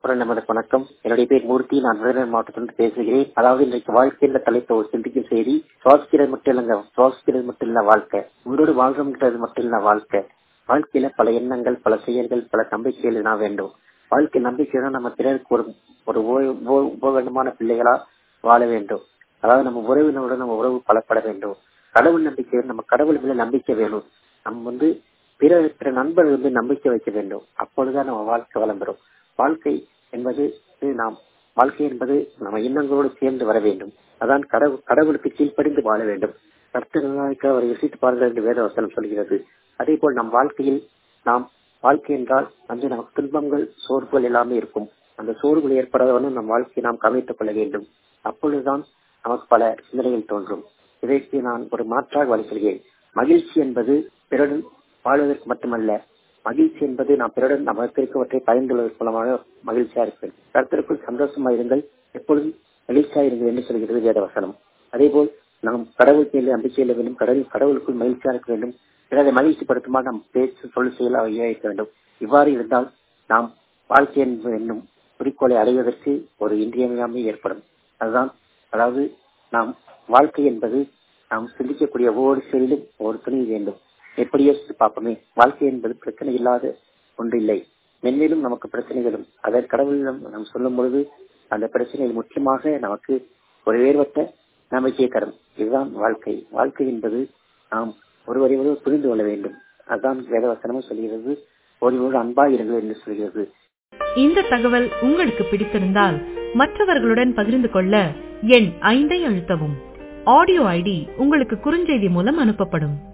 அப்புறம் நமது வணக்கம் என்னுடைய பேர் மூர்த்தி நான் விருதுநகர் மாவட்டத்திலிருந்து பேசுகிறேன் அதாவது இன்றைக்கு வாழ்க்கையில தலைத்த ஒரு சிந்திக்கும் செய்தி சுவாசிக்கிறது மட்டும் இல்லைங்க சுவாசிக்கிறது மட்டும் இல்ல வாழ்க்கை உங்களோடு வாழ்றோம்ன்றது மட்டும் இல்ல வாழ்க்கை வாழ்க்கையில பல எண்ணங்கள் பல செயல்கள் பல நம்பிக்கைகள் நான் வேண்டும் வாழ்க்கை நம்பிக்கைனா நம்ம பிறருக்கு ஒரு ஒரு உபகரணமான பிள்ளைகளா வாழ வேண்டும் அதாவது நம்ம உறவினருடன் நம்ம உறவு பலப்பட வேண்டும் கடவுள் நம்பிக்கை நம்ம கடவுள் மேல நம்பிக்கை வேணும் நம்ம வந்து பிற பிற நண்பர்கள் வந்து நம்பிக்கை வைக்க வேண்டும் அப்பொழுதுதான் நம்ம வாழ்க்கை வளம் பெறும் வாழ்க்கை என்பது நாம் வாழ்க்கை என்பது நம்ம எண்ணங்களோடு சேர்ந்து வர வேண்டும் அதான் கடவுள் கடவுளுக்கு கீழ்ப்படிந்து வாழ வேண்டும் கர்த்தர்களுக்கு அவரை விசித்து பாருங்கள் என்று வேத வசனம் சொல்கிறது அதே போல் நம் வாழ்க்கையில் நாம் வாழ்க்கை என்றால் வந்து நமக்கு துன்பங்கள் சோர்வுகள் எல்லாமே இருக்கும் அந்த சோர்வுகள் ஏற்படாதவனும் நம் வாழ்க்கையை நாம் கவனித்துக் கொள்ள வேண்டும் அப்பொழுதுதான் நமக்கு பல சிந்தனைகள் தோன்றும் இதற்கு நான் ஒரு மாற்றாக வலிக்கிறேன் மகிழ்ச்சி என்பது பிறருடன் வாழ்வதற்கு மட்டுமல்ல மகிழ்ச்சி என்பது நாம் பிறருடன் நமக்கு இருக்கவற்றை பயந்துள்ளதற்கு மூலமாக மகிழ்ச்சியா இருப்பேன் கருத்திற்குள் சந்தோஷமா இருங்கள் எப்பொழுதும் மகிழ்ச்சியா இருங்கள் என்று சொல்கிறது வேதவசனம் அதே போல் நாம் கடவுள் மேலே நம்பிக்கையில் வேண்டும் கடவுள் கடவுளுக்குள் மகிழ்ச்சியா இருக்க வேண்டும் பிறரை மகிழ்ச்சிப்படுத்துமாறு நாம் பேச்சு சொல் செயல் இருக்க வேண்டும் இவ்வாறு இருந்தால் நாம் வாழ்க்கை என்னும் குறிக்கோளை அடைவதற்கு ஒரு இன்றியமையாமை ஏற்படும் அதுதான் அதாவது நாம் வாழ்க்கை என்பது நாம் சிந்திக்கக்கூடிய ஒவ்வொரு செயலிலும் ஒரு துணி வேண்டும் எப்படி யோசித்து பார்ப்போமே வாழ்க்கை என்பது பிரச்சனை இல்லாத ஒன்று இல்லை மென்மேலும் நமக்கு பிரச்சனைகளும் அதை கடவுளிடம் நாம் சொல்லும் பொழுது அந்த பிரச்சனைகள் முக்கியமாக நமக்கு ஒரு வேறுபட்ட நம்பிக்கையை தரும் இதுதான் வாழ்க்கை வாழ்க்கை என்பது நாம் ஒருவரை ஒருவர் புரிந்து கொள்ள வேண்டும் அதுதான் வேதவசனமும் சொல்கிறது ஒருவரோடு அன்பா இருங்கள் என்று சொல்கிறது இந்த தகவல் உங்களுக்கு பிடித்திருந்தால் மற்றவர்களுடன் பகிர்ந்து கொள்ள எண் ஐந்தை அழுத்தவும் ஆடியோ ஐடி உங்களுக்கு குறுஞ்செய்தி மூலம் அனுப்பப்படும்